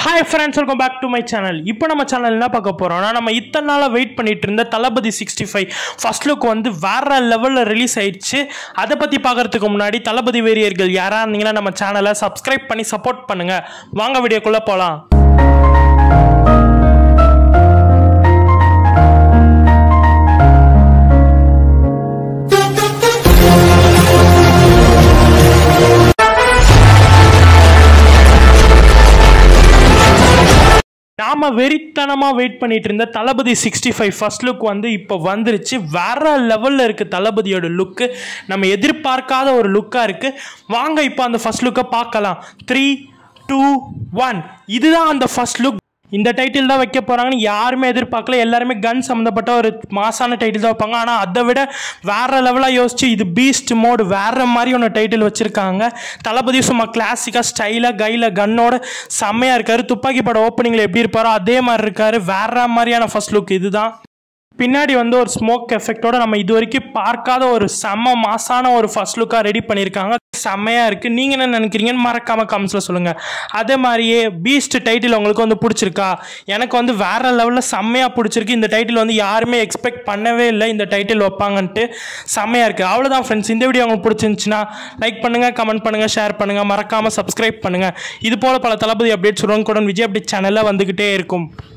hi friends welcome back to my channel இப்போ நம்ம channel என்ன பார்க்க போகிறோம்னா நம்ம இத்தனை நாளாக வெயிட் பண்ணிட்டு இருந்த Thalapathy sixty five first look வந்து வேற லெவலில் ரிலீஸ் ஆயிடுச்சு அதை பற்றி பார்க்கறதுக்கு முன்னாடி தளபதி வேரியர்கள் யாராக இருந்தீங்கன்னா நம்ம சேனலை சப்ஸ்கிரைப் பண்ணி சப்போர்ட் பண்ணுங்கள் வாங்க வீடியோக்குள்ளே போகலாம் நாம வெறித்தனமாக வெயிட் பண்ணிட்டு இருந்த Thalapathy sixty five first look வந்து இப்போ வந்துருச்சு வேற லெவலில் இருக்குது தளபதியோட லுக்கு நம்ம எதிர்பார்க்காத ஒரு லுக்காக இருக்குது வாங்க இப்போ அந்த ஃபர்ஸ்ட் லுக்கை பார்க்கலாம் த்ரீ டூ ஒன் இதுதான் அந்த ஃபர்ஸ்ட் லுக் இந்த டைட்டில் தான் வைக்க போகிறாங்கன்னு யாருமே எதிர்பார்க்கல எல்லாருமே கன் சம்மந்தப்பட்ட ஒரு மாசான டைட்டில் தான் வைப்பாங்க ஆனால் அதை விட வேற லெவலாக யோசிச்சு இது பீஸ்ட் மோடு வேற மாதிரி ஒன்று டைட்டில் வச்சுருக்காங்க தளபதி சும்மா கிளாசிக்காக ஸ்டைலாக கையில் கன்னோட செம்மையாக இருக்காரு துப்பாக்கி பட ஓப்பனிங்கில் எப்படி இருப்பாரோ அதே மாதிரி இருக்காரு வேற மாதிரியான ஃபர்ஸ்ட் லுக் இதுதான் பின்னாடி வந்து ஒரு ஸ்மோக் எஃபெக்டோட நம்ம இது வரைக்கும் பார்க்காத ஒரு செம்ம மாசான ஒரு ஃபர்ஸ்ட் லுக்காக ரெடி பண்ணியிருக்காங்க செம்மையாக இருக்குது நீங்கள் என்ன நினைக்கிறீங்கன்னு மறக்காம கமெண்ட்ஸில் சொல்லுங்கள் அதே மாதிரியே பீஸ்ட் டைட்டில் உங்களுக்கு வந்து பிடிச்சிருக்கா எனக்கு வந்து வேற லெவலில் செம்மையாக பிடிச்சிருக்கு இந்த டைட்டில் வந்து யாருமே எக்ஸ்பெக்ட் பண்ணவே இல்லை இந்த டைட்டில் வைப்பாங்கன்ட்டு செம்மையாக இருக்குது அவ்வளோதான் ஃப்ரெண்ட்ஸ் இந்த வீடியோ உங்களுக்கு பிடிச்சிருந்துச்சுன்னா லைக் பண்ணுங்கள் கமெண்ட் பண்ணுங்கள் ஷேர் பண்ணுங்கள் மறக்காமல் சப்ஸ்கிரைப் பண்ணுங்கள் இது போல் பல தளபதி அப்டேட்ஸ் உடனுக்குடன் விஜய் அப்டேட் சேனலில் வந்துக்கிட்டே இருக்கும்